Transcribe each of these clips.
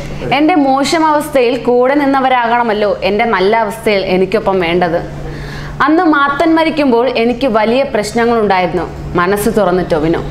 എൻ്റെ മോശം അവസ്ഥയിൽ കൂടെ നിന്നവരാകണമല്ലോ എൻ്റെ നല്ല അവസ്ഥയിൽ എനിക്കൊപ്പം വേണ്ടത് അന്ന് മാത്തൻ മരിക്കുമ്പോൾ എനിക്ക് വലിയ പ്രശ്നങ്ങളുണ്ടായിരുന്നു മനസ്സ് തുറന്ന് ടൊവിനോ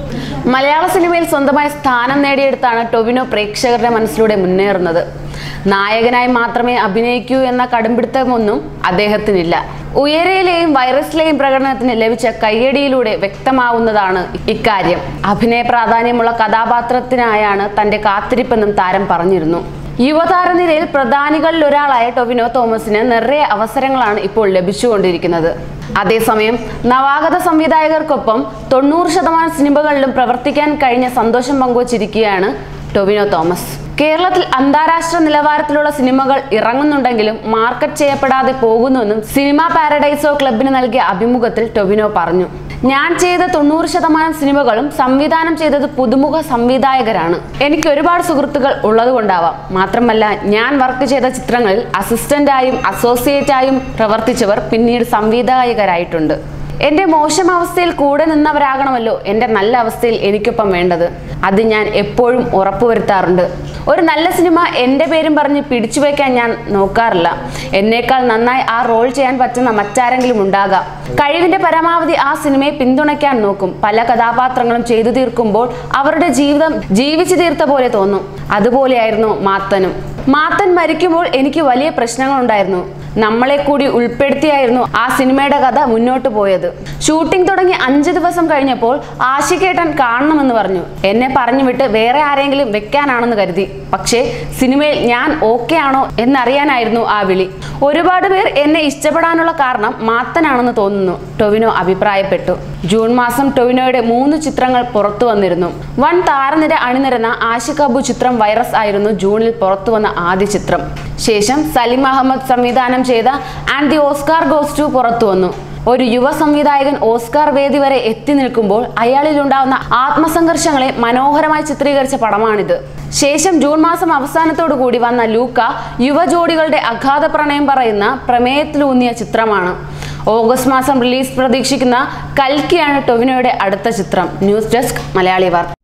മലയാള സിനിമയിൽ സ്വന്തമായി സ്ഥാനം നേടിയെടുത്താണ് ടൊവിനോ പ്രേക്ഷകരുടെ മനസ്സിലൂടെ മുന്നേറുന്നത് നായകനായി മാത്രമേ അഭിനയിക്കൂ എന്ന കടുംപിടുത്തമൊന്നും അദ്ദേഹത്തിനില്ല ഉയരയിലെയും വൈറസിലെയും പ്രകടനത്തിന് ലഭിച്ച കയ്യടിയിലൂടെ വ്യക്തമാവുന്നതാണ് ഇക്കാര്യം അഭിനയ പ്രാധാന്യമുള്ള കഥാപാത്രത്തിനായാണ് തന്റെ കാത്തിരിപ്പെന്നും താരം പറഞ്ഞിരുന്നു യുവതാരനിരയിൽ പ്രധാനികളിൽ ഒരാളായ ടൊവിനോ തോമസിന് നിറയെ അവസരങ്ങളാണ് ഇപ്പോൾ ലഭിച്ചുകൊണ്ടിരിക്കുന്നത് അതേസമയം നവാഗത സംവിധായകർക്കൊപ്പം തൊണ്ണൂറ് ശതമാനം സിനിമകളിലും പ്രവർത്തിക്കാൻ കഴിഞ്ഞ സന്തോഷം പങ്കുവച്ചിരിക്കുകയാണ് ടൊവിനോ തോമസ് കേരളത്തിൽ അന്താരാഷ്ട്ര നിലവാരത്തിലുള്ള സിനിമകൾ ഇറങ്ങുന്നുണ്ടെങ്കിലും മാർക്കറ്റ് ചെയ്യപ്പെടാതെ പോകുന്നുവെന്നും സിനിമ പാരഡൈസോ ക്ലബിന് നൽകിയ അഭിമുഖത്തിൽ ടൊവിനോ പറഞ്ഞു ഞാൻ ചെയ്ത തൊണ്ണൂറ് ശതമാനം സിനിമകളും സംവിധാനം ചെയ്തത് പുതുമുഖ സംവിധായകരാണ് എനിക്ക് ഒരുപാട് സുഹൃത്തുക്കൾ ഉള്ളതുകൊണ്ടാവാം മാത്രമല്ല ഞാൻ വർക്ക് ചെയ്ത ചിത്രങ്ങളിൽ അസിസ്റ്റന്റായും അസോസിയേറ്റായും പ്രവർത്തിച്ചവർ പിന്നീട് സംവിധായകരായിട്ടുണ്ട് എൻ്റെ മോശം അവസ്ഥയിൽ കൂടെ നിന്നവരാകണമല്ലോ എൻ്റെ നല്ല അവസ്ഥയിൽ എനിക്കൊപ്പം വേണ്ടത് അത് ഞാൻ എപ്പോഴും ഉറപ്പുവരുത്താറുണ്ട് ഒരു നല്ല സിനിമ എൻ്റെ പേരും പറഞ്ഞ് പിടിച്ചു വയ്ക്കാൻ ഞാൻ നോക്കാറില്ല എന്നേക്കാൾ നന്നായി ആ റോൾ ചെയ്യാൻ പറ്റുന്ന മറ്റാരെങ്കിലും ഉണ്ടാകാം കഴിവിന്റെ പരമാവധി ആ സിനിമയെ പിന്തുണയ്ക്കാൻ നോക്കും പല കഥാപാത്രങ്ങളും ചെയ്തു തീർക്കുമ്പോൾ അവരുടെ ജീവിതം ജീവിച്ചു തീർത്ത പോലെ തോന്നും അതുപോലെയായിരുന്നു മാത്തനും മാത്തൻ മരിക്കുമ്പോൾ എനിക്ക് വലിയ പ്രശ്നങ്ങളുണ്ടായിരുന്നു നമ്മളെ കൂടി ഉൾപ്പെടുത്തിയായിരുന്നു ആ സിനിമയുടെ കഥ മുന്നോട്ട് പോയത് ഷൂട്ടിംഗ് തുടങ്ങി അഞ്ച് ദിവസം കഴിഞ്ഞപ്പോൾ ആശികേട്ടൻ കാണണമെന്ന് പറഞ്ഞു എന്നെ പറഞ്ഞു വിട്ട് വേറെ ആരെങ്കിലും വെക്കാനാണെന്ന് കരുതി പക്ഷേ സിനിമയിൽ ഞാൻ ഓക്കെ ആണോ എന്നറിയാനായിരുന്നു ആ വിളി ഒരുപാട് പേർ എന്നെ ഇഷ്ടപ്പെടാനുള്ള കാരണം മാത്തനാണെന്ന് തോന്നുന്നു ടൊവിനോ അഭിപ്രായപ്പെട്ടു ജൂൺ മാസം ടൊവിനോയുടെ മൂന്ന് ചിത്രങ്ങൾ പുറത്തു വന്നിരുന്നു വൻ താരനിര അണിനിരന്ന ആഷിഖ് അബു ചിത്രം വൈറസ് ആയിരുന്നു ജൂണിൽ പുറത്തു വന്ന ആദ്യ ചിത്രം ശേഷം സലിം അഹമ്മദ് സംവിധാനം ചെയ്ത and the Oscar goes to പുറത്തു വന്നു ഒരു യുവ സംവിധായകൻ ഓസ്കാർ വേദി വരെ എത്തി നിൽക്കുമ്പോൾ അയാളിലുണ്ടാവുന്ന ആത്മസംഘർഷങ്ങളെ മനോഹരമായി ചിത്രീകരിച്ച പടമാണിത് ശേഷം ജൂൺ മാസം അവസാനത്തോടു കൂടി വന്ന ലൂക്ക യുവജോഡികളുടെ അഗാധ പ്രണയം പറയുന്ന പ്രമേയത്തിലൂന്നിയ ചിത്രമാണ് ഓഗസ്റ്റ് മാസം റിലീസ് പ്രതീക്ഷിക്കുന്ന കൽക്കിയാണ് ടൊവിനോയുടെ അടുത്ത ചിത്രം ന്യൂസ് ഡെസ്ക് മലയാളി വാർത്ത